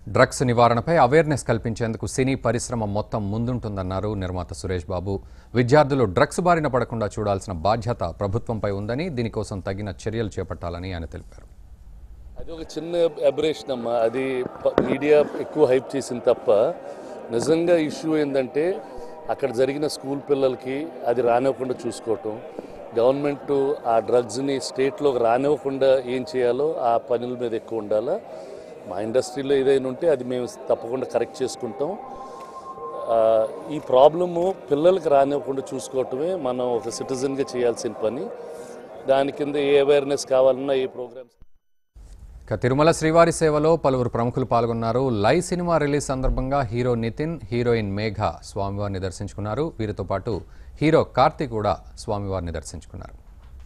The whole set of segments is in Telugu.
డ్రగ్స్ నివారణపై అవేర్నెస్ కల్పించేందుకు సినీ పరిశ్రమ మొత్తం ముందుంటుందన్నారు నిర్మాత సురేష్ బాబు విద్యార్థులు డ్రగ్స్ బారిన పడకుండా చూడాల్సిన బాధ్యత ప్రభుత్వంపై ఉందని దీనికోసం తగిన చర్యలు చేపట్టాలని ఆయన తెలిపారు అది ఒక చిన్న అబరేషన్ అమ్మా అది ప- మీడియా ఎక్కువ హైప్ చేసింది తప్ప నిజంగా ఇష్యూ ఏంటంటే అక్కడ జరిగిన స్కూల్ పిల్లలకి అది రానివ్వకుండా చూసుకోవటం గవర్నమెంట్ ఆ డ్రగ్స్ని స్టేట్లోకి రానివ్వకుండా ఏం చేయాలో ఆ పనుల మీద ఎక్కువ ఉండాలా మా ఇండస్ట్రీలో ఏదైనా ఉంటే అది మేము తప్పకుండా కరెక్ట్ చేసుకుంటాం ఆ, ఈ ప్రాబ్లము పిల్లలకి రానివ్వకుండా చూసుకోవటమే మనం ఒక సిటిజన్గా చేయాల్సిన పని దాని కింద ఏ అవేర్నెస్ కావాలన్నా ఏ ప్రోగ్రామ్స్ ఇక తిరుమల శ్రీవారి సేవలో పలువురు ప్రముఖులు పాల్గొన్నారు లై సినిమా రిలీజ్ సందర్భంగా హీరో నితిన్ హీరోయిన్ మేఘ స్వామివారిని దర్శించుకున్నారు వీరితో పాటు హీరో కార్తీక్ కూడా స్వామివారిని దర్శించుకున్నారు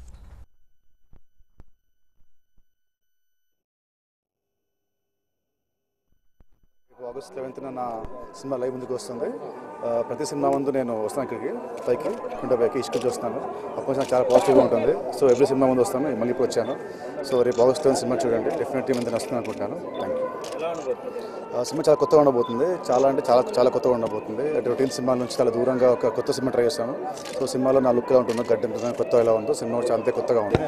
రేపు ఆగస్ట్ లెవెన్త్న నా సినిమా లైవ్ ముందుకు వస్తుంది ఆ, ప్రతి సినిమా ముందు నేను వస్తాను ఇక్కడికి పైకి కుండ పైకి ఇసుక చూస్తాను అప్పటి నుంచి నాకు చాలా పాజిటివ్గా ఉంటుంది సో ఎవ్రీ సినిమా ముందు వస్తాను మళ్ళీ ఇప్పుడు వచ్చాను సో రేపు ఆగస్ట్ లెవెన్ సినిమా చూడండి డెఫినెట్లీ మంది వస్తాను అనుకుంటాను థ్యాంక్ యూ ఆ, సినిమా చాలా కొత్తగా ఉండబోతుంది చాలా అంటే చాలా చాలా కొత్తగా ఉండబోతుంది అంటే రొటీన్ సినిమా నుంచి చాలా దూరంగా ఒక కొత్త సినిమా ట్రై చేస్తాను సో సినిమాలో నా లుక్ ఎలా ఉంటుందో గడ్డి ఉంటుందో కొత్త ఎలా ఉందో సినిమా కూడా చాలా అంతే కొత్తగా ఉంది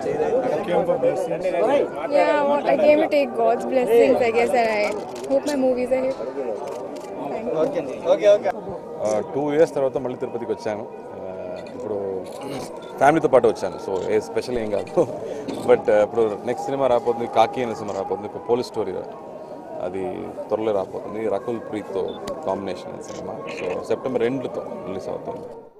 Yeah, I, want, I came to take God's blessings, I guess, and I hope my movies are hit. Two years తర్వాత మళ్ళీ తిరుపతికి వచ్చాను ఆ, ఇప్పుడు ఫ్యామిలీతో పాటు వచ్చాను సో ఏ స్పెషల్ ఏం కాదు బట్ ఇప్పుడు నెక్స్ట్ సినిమా రాబోతుంది కాకి అనే సినిమా రాబోతుంది ఒక పోలీస్ స్టోరీ అది త్వరలో రాబోతుంది రకుల్ ప్రీత్తో కాంబినేషన్ సినిమా సో సెప్టెంబర్ ఎండ్తో రిలీజ్ అవుతుంది